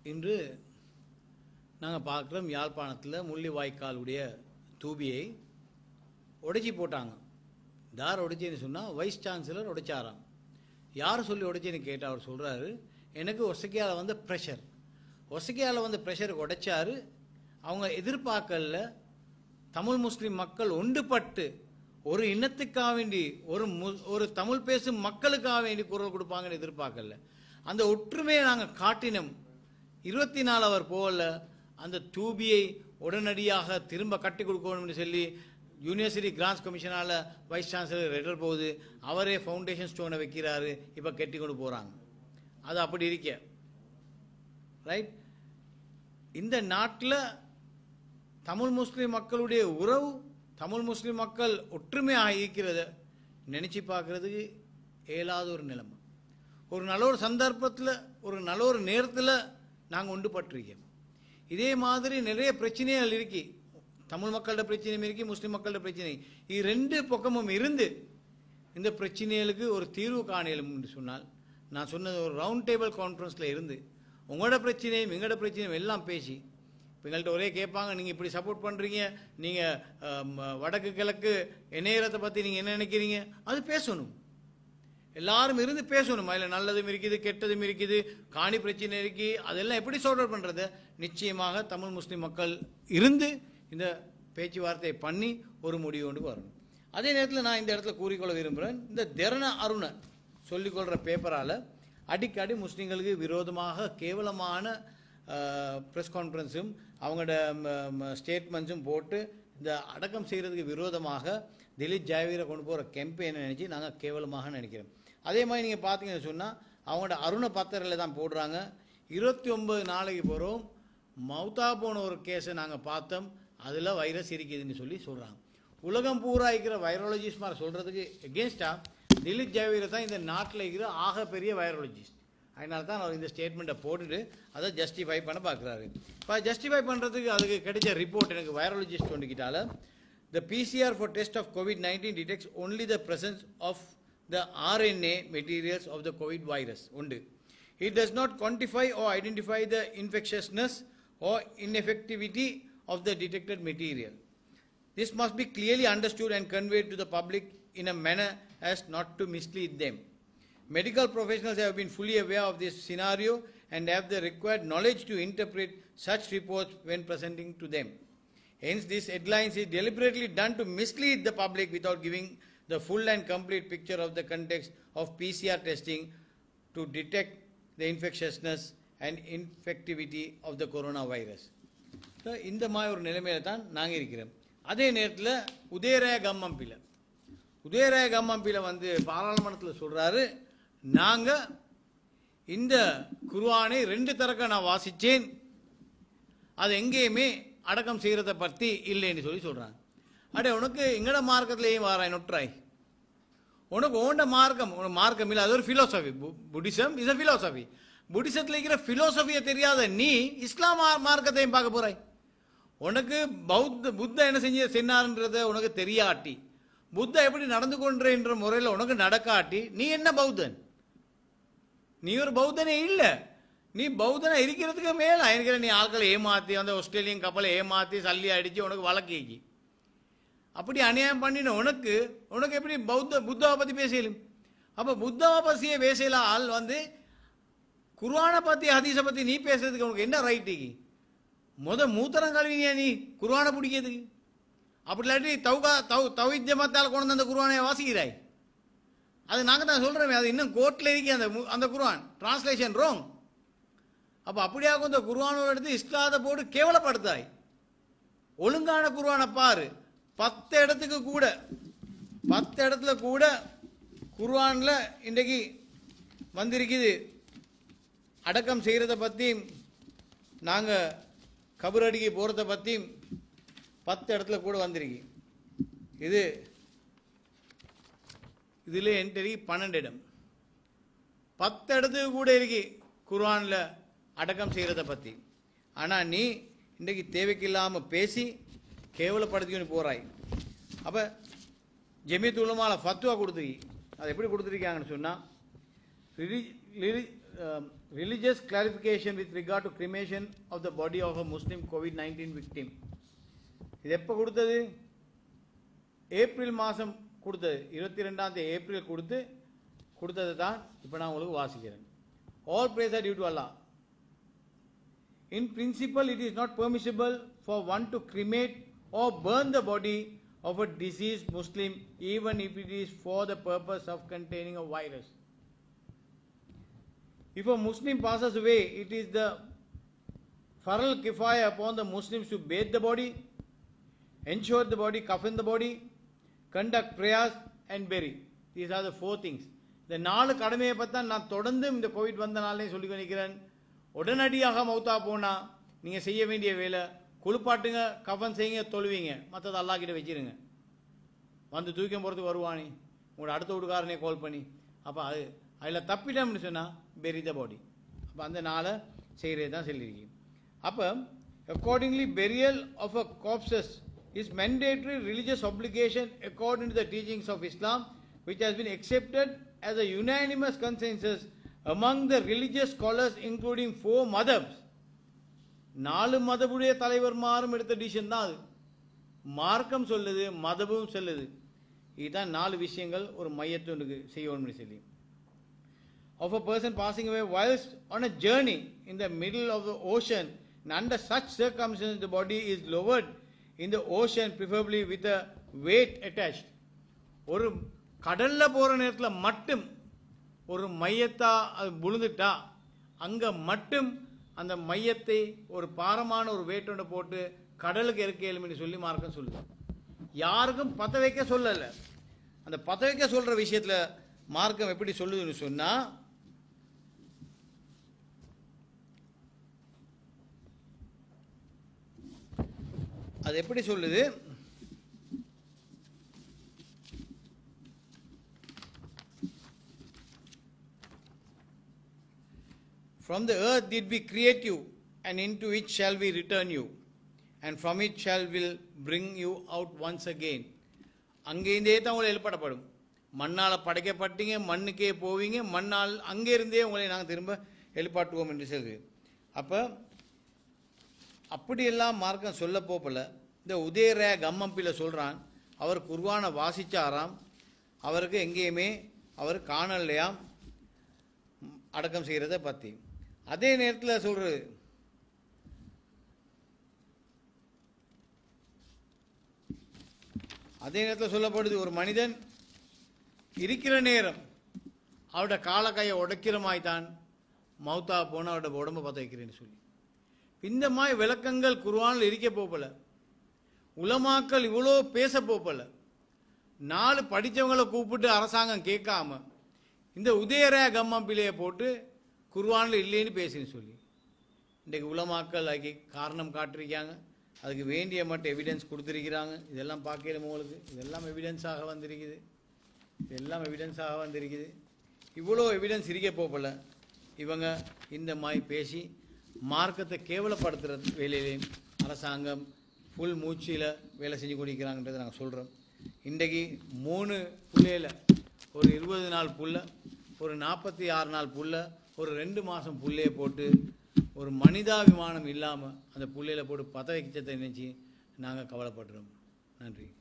இன்று நாங்கள் பார்க்குறோம் யாழ்ப்பாணத்தில் முள்ளிவாய்க்காலுடைய தூபியை உடைச்சி போட்டாங்க யார் உடைச்சேன்னு சொன்னால் வைஸ் சான்சலர் உடைச்சாராம் யார் சொல்லி உடைச்சேன்னு கேட்டு அவர் சொல்கிறாரு எனக்கு ஒசைக்கையால் வந்த ப்ரெஷர் ஒசைக்கையால் வந்த ப்ரெஷருக்கு உடைச்சாரு அவங்க எதிர்பார்க்கல தமிழ் முஸ்லிம் மக்கள் ஒன்றுபட்டு ஒரு இனத்துக்காக வேண்டி ஒரு மு ஒரு தமிழ் பேசும் மக்களுக்காக வேண்டி குரல் கொடுப்பாங்கன்னு எதிர்பார்க்கல அந்த ஒற்றுமையை நாங்கள் காட்டினோம் இருபத்தி நாலு அவர் போகல அந்த தூபியை உடனடியாக திரும்ப கட்டி கொடுக்கணும்னு சொல்லி யூனிவர்சிட்டி கிராண்ட்ஸ் கமிஷனால் வைஸ் சான்சலர் லெட்டர் போகுது அவரே ஃபவுண்டேஷன் ஸ்டோனை வைக்கிறாரு இப்போ கட்டி கொண்டு போகிறாங்க அது அப்படி இருக்க ரைட் இந்த நாட்டில் தமிழ் முஸ்லிம் மக்களுடைய உறவு தமிழ் முஸ்லிம் மக்கள் ஒற்றுமையாக இருக்கிறத நினச்சி பார்க்கறதுக்கு இயலாத ஒரு நிலைமை ஒரு நல்ல ஒரு சந்தர்ப்பத்தில் ஒரு நல்ல ஒரு நேரத்தில் நாங்கள் ஒன்றுபட்டிருக்கோம் இதே மாதிரி நிறைய பிரச்சனைகள் இருக்கு தமிழ் மக்களோட பிரச்சனையும் இருக்கு முஸ்லிம் மக்களோட பிரச்சனை இது ரெண்டு பக்கமும் இருந்து இந்த பிரச்சனைகளுக்கு ஒரு தீர்வு காணலும் என்று சொன்னால் நான் சொன்னது ஒரு ரவுண்ட் டேபிள் கான்ஃபரன்ஸில் இருந்து உங்களோட பிரச்சனையும் எங்களோட பிரச்சனையும் எல்லாம் பேசி இப்போ எங்கள்கிட்ட ஒரே கேட்பாங்க நீங்கள் இப்படி சப்போர்ட் பண்ணுறீங்க நீங்கள் வடக்கு கிழக்கு இணையரத்தை பற்றி நீங்கள் என்ன நினைக்கிறீங்க அது பேசணும் எல்லாரும் இருந்து பேசணும் அதில் நல்லதும் இருக்குது கெட்டதும் இருக்குது காணி பிரச்சனை இருக்கு அதெல்லாம் எப்படி சால்வ் பண்ணுறது நிச்சயமாக தமிழ் முஸ்லிம் மக்கள் இருந்து இந்த பேச்சுவார்த்தையை பண்ணி ஒரு முடிவு கொண்டு வரணும் அதே நேரத்தில் நான் இந்த இடத்துல கூறிக்கொள்ள விரும்புகிறேன் இந்த திறன அருணை சொல்லிக்கொள்கிற பேப்பரால் அடிக்கடி முஸ்லீம்களுக்கு விரோதமாக கேவலமான ப்ரெஸ் கான்ஃபரன்ஸும் அவங்களோட ஸ்டேட்மெண்ட்ஸும் போட்டு இந்த அடக்கம் செய்கிறதுக்கு விரோதமாக திலீப் ஜாவீரை கொண்டு போகிற கேம்பெயினை நினச்சி நாங்கள் கேவலமாக நினைக்கிறோம் அதே மாதிரி நீங்கள் பார்த்தீங்கன்னு சொன்னால் அவங்களோட அருண பத்திரில் தான் போடுறாங்க இருபத்தி ஒன்பது நாளைக்கு போகிறோம் மௌத்தா போன ஒரு கேஸை நாங்கள் பார்த்தோம் அதில் வைரஸ் இருக்குதுன்னு சொல்லி சொல்கிறாங்க உலகம் பூரா இருக்கிற வைரலஜிஸ்ட் மாதிரி சொல்கிறதுக்கு எகேன்ஸ்டாக திலீப் ஜாவீரை தான் இந்த நாட்டில் இருக்கிற ஆக பெரிய வைரலஜிஸ்ட் அதனால தான் அவர் இந்த ஸ்டேட்மெண்ட்டை போட்டுட்டு அதை ஜஸ்டிஃபை பண்ண பார்க்குறாரு இப்போ ஜஸ்டிஃபை பண்ணுறதுக்கு அதுக்கு கிடைச்ச ரிப்போர்ட் எனக்கு வைரலஜிஸ்ட் கொண்டுக்கிட்டால The PCR for test of COVID-19 detects only the presence of the RNA materials of the COVID virus. Only. It does not quantify or identify the infectiousness or ineffectivity of the detected material. This must be clearly understood and conveyed to the public in a manner as not to mislead them. Medical professionals have been fully aware of this scenario and have the required knowledge to interpret such reports when presenting to them. Hence, this headlines is deliberately done to mislead the public without giving the full and complete picture of the context of PCR testing to detect the infectiousness and infectivity of the coronavirus. So, இந்த மாதிரி ஒரு நிலைமையில தான் நாங்கள் இருக்கிறோம் அதே நேரத்தில் உதயராய கம்மம்பில உதயராய கம்மம்பில வந்து பாராளுமன்றத்தில் சொல்றாரு நாங்கள் இந்த குர்ஆனை ரெண்டு தரக்க நான் வாசித்தேன் அது எங்கேயுமே அடக்கம் செய்கிறத பற்றி இல்லைன்னு சொல்லி சொல்கிறாங்க அடே உனக்கு எங்கட மார்க்கத்திலேயே வாராய் நொற்றாய் உனக்கு ஓண்ட மார்க்கம் உனக்கு மார்க்கம் இல்லை அது ஒரு philosophy Buddhism is a philosophy புத்திசத்தில் இருக்கிற ஃபிலோசஃபியை தெரியாத நீ இஸ்லாம் மா- மார்க்கத்தையும் பார்க்க போறாய் உனக்கு பௌத்த புத்த என்ன செஞ்ச சென்னார்ன்றத உனக்கு தெரியாட்டி புத்த எப்படி நடந்து கொன்றேன்ற முறையில் உனக்கு நடக்காட்டி நீ என்ன பௌத்தன் நீ ஒரு பௌத்தனே இல்லை நீ பௌத்தனா இருக்கிறதுக்கு மேல இருக்கிற நீ ஆட்களை ஏமாத்தி அந்த ஆஸ்திரேலியன் கப்பலை ஏமாத்தி சல்லி அடிச்சு உனக்கு வழக்கேக்கி அப்படி அநியாயம் பண்ணின உனக்கு உனக்கு எப்படி பௌத்த புத்தாவை பத்தி பேசலும் அப்ப புத்தாவை பற்றிய பேசல ஆள் வந்து குர்ஆனை பத்தி ஹதீஸை பத்தி நீ பேசுறதுக்கு உனக்கு என்ன ரைட்டு முத மூத்தரம் கழுவினியா நீ குர்ஆனை பிடிக்கிறதுக்கு அப்படி இல்லாட்டி தௌகா தௌ தௌஜமத்தால் கொண்டு வந்து அந்த குர்ஆனை வாசிக்கிறாய் அது நாங்கள் தான் சொல்கிறோமே அது இன்னும் கோர்ட்டில் இருக்கு அந்த மு- அந்த குர்ஆன் டிரான்ஸ்லேஷன் ரோங் அப்போ அப்படியாக இந்த குர்ஆனோட எடுத்து இஸ்லாத்தை போட்டு கேவலப்படுத்தாய் ஒழுங்கான குர்ஆனை பாரு பத்து இடத்துக்கு கூட பத்து இடத்துல கூட குர்ஆனில் இன்றைக்கு வந்திருக்குது அடக்கம் செய்கிறத பற்றியும் நாங்கள் கபரடிக்கு போகிறத பற்றியும் பத்து இடத்துல கூட வந்திருக்கு இது இதில் என்கிட்ட பன்னெண்டு இடம் பத்து இடத்துக்கு கூட இருக்கு குர்ஆனில் அடக்கம் செய்கிறத பற்றி ஆனால் நீ இன்றைக்கு தேவைக்கு இல்லாமல் பேசி கேவலப்படுத்திக்கின்னு போகிறாய் அப்போ ஜெமித் உலமால ஃபத்வா கொடுத்துருக்கி அது எப்படி கொடுத்துருக்காங்கன்னு சொன்னால் religious clarification with regard to cremation of the body of a Muslim COVID-19 victim. இது எப்போ கொடுத்தது ஏப்ரல் மாதம் கொடுத்தது இருபத்தி ரெண்டாம் தேதி ஏப்ரல் கொடுத்து கொடுத்தது தான் இப்போ நான் உங்களுக்கு வாசிக்கிறேன் all praise are due to Allah in principle it is not permissible for one to cremate or burn the body of a deceased Muslim even if it is for the purpose of containing a virus. If a Muslim passes away, it is the faral kifaya upon the Muslims to bathe the body, ensure the body, coffin the body, conduct prayers and bury. These are the four things. இந்த நாலு கடமையை பற்றி நான் தொடர்ந்து இந்த Covid வந்த நாளே சொல்லி நிற்கிறேன் உடனடியாக மௌத்தா போனா நீங்கள் செய்ய வேண்டிய வேலை குளிப்பாட்டுங்க கஃபன் செய்யுங்க தொழுவீங்க மற்றது அல்லாஹ் கிட்ட வச்சிருங்க வந்து தூக்கம் போகிறதுக்கு வருவானே உங்களோட அடுத்த வீட்டுக்காரனே கால் பண்ணி அப்போ அது அதில் தப்பிட்டோம்னு சொன்னால் பெரி த பாடி அப்போ அந்த நாளை செய்கிறது தான் சொல்லியிருக்கீங்க அப்போ accordingly burial of a corpses is mandatory religious obligation according to the teachings of Islam which has been accepted as a unanimous consensus among the religious scholars including four madhabs நாலு மதபுடைய தலைவர்மாரும் எடுத்த டிசிஷன் தான் அது மார்க்கம் சொல்லுது மதபும் சொல்லுது இதுதான் நாலு விஷயங்கள் ஒரு மையத்துக்கு செய்யணும்னு சொல்லி of a person passing away whilst on a journey in the middle of the ocean and under such circumstances the body is lowered in the ocean preferably with a weight attached ஒரு கடல்ல போற நேரத்துல மட்டும் ஒரு மையத்தா அது விழுந்துட்டா அங்க மட்டும் அந்த மையத்தை ஒரு பாரமான ஒரு வேட்டோட போட்டு கடலுக்கு இறக்கையிலும்னு சொல்லி மார்க்கம் சொல்லுது யாருக்கும் பத்த வைக்க சொல்லல அந்த பத்த வைக்க சொல்ற விஷயத்துல மார்க்கம் எப்படி சொல்லுதுன்னு சொன்னா அது எப்படி சொல்லுது From the earth did we create you, and into it shall we return you, and from it shall will bring you out once again. அங்கேருந்தே தான் உங்களை எழுப்படப்படும் மண்ணால் படைக்கப்பட்டீங்க மண்ணுக்கே போவீங்க மண்ணால் அங்கேருந்தே உங்களை நாங்கள் திரும்ப எழுப்பாட்டுவோம் என்று சொல்லுது அப்போ அப்படியெல்லாம் மார்க்கம் சொல்ல போகல இந்த உதயரே கம்மம்பில சொல்கிறான் அவர் குர்வானை வாசிச்சாராம் அவருக்கு எங்கேயுமே அவர் காணலையாம் அடக்கம் செய்கிறத பற்றி அதே நேரத்தில் சொல்கிறது அதே நேரத்தில் சொல்லப்படுது ஒரு மனிதன் இருக்கிற நேரம் அவரோட காலக்கையை உடைக்கிற மாதிரி தான் மௌத்தா போன அவரோட உடம்பை பற்ற வைக்கிறேன்னு சொல்லி இந்த மாதிரி விளக்கங்கள் குர்ஆனில் இருக்க போகல உலமாக்கள் இவ்வளோ பேச போகல நாலு படித்தவங்களை கூப்பிட்டு அரசாங்கம் கேட்காம இந்த உதயரே கம்மா பிள்ளையை போட்டு குர்ஆனில் இல்லைன்னு பேசுன்னு சொல்லி இன்றைக்கு உலமாக்கள் அதுக்கு காரணம் காட்டிருக்காங்க அதுக்கு வேண்டிய மட்டும் எவிடன்ஸ் கொடுத்துருக்கிறாங்க இதெல்லாம் பார்க்கல உங்களுக்கு இதெல்லாம் எவிடன்ஸாக வந்திருக்குது இதெல்லாம் எவிடன்ஸாக வந்திருக்குது இவ்வளோ எவிடன்ஸ் இருக்க போகல இவங்க இந்த மாதிரி பேசி மார்க்கத்தை கேவலப்படுத்துகிற வேலையிலையும் அரசாங்கம் ஃபுல் மூச்சில் வேலை செஞ்சு கொண்டிருக்கிறாங்கன்றதை நாங்கள் சொல்கிறோம் இன்றைக்கு மூணு புள்ளையில் ஒரு இருபது நாள் புள்ள ஒரு நாற்பத்தி ஆறு நாள் புள்ள ஒரு ரெண்டு மாதம் புள்ளையை போட்டு ஒரு மனிதாபிமானம் இல்லாமல் அந்த புள்ளையில போட்டு பத வைக்கத்தை நினச்சி நாங்கள் கவலைப்படுறோம் நன்றி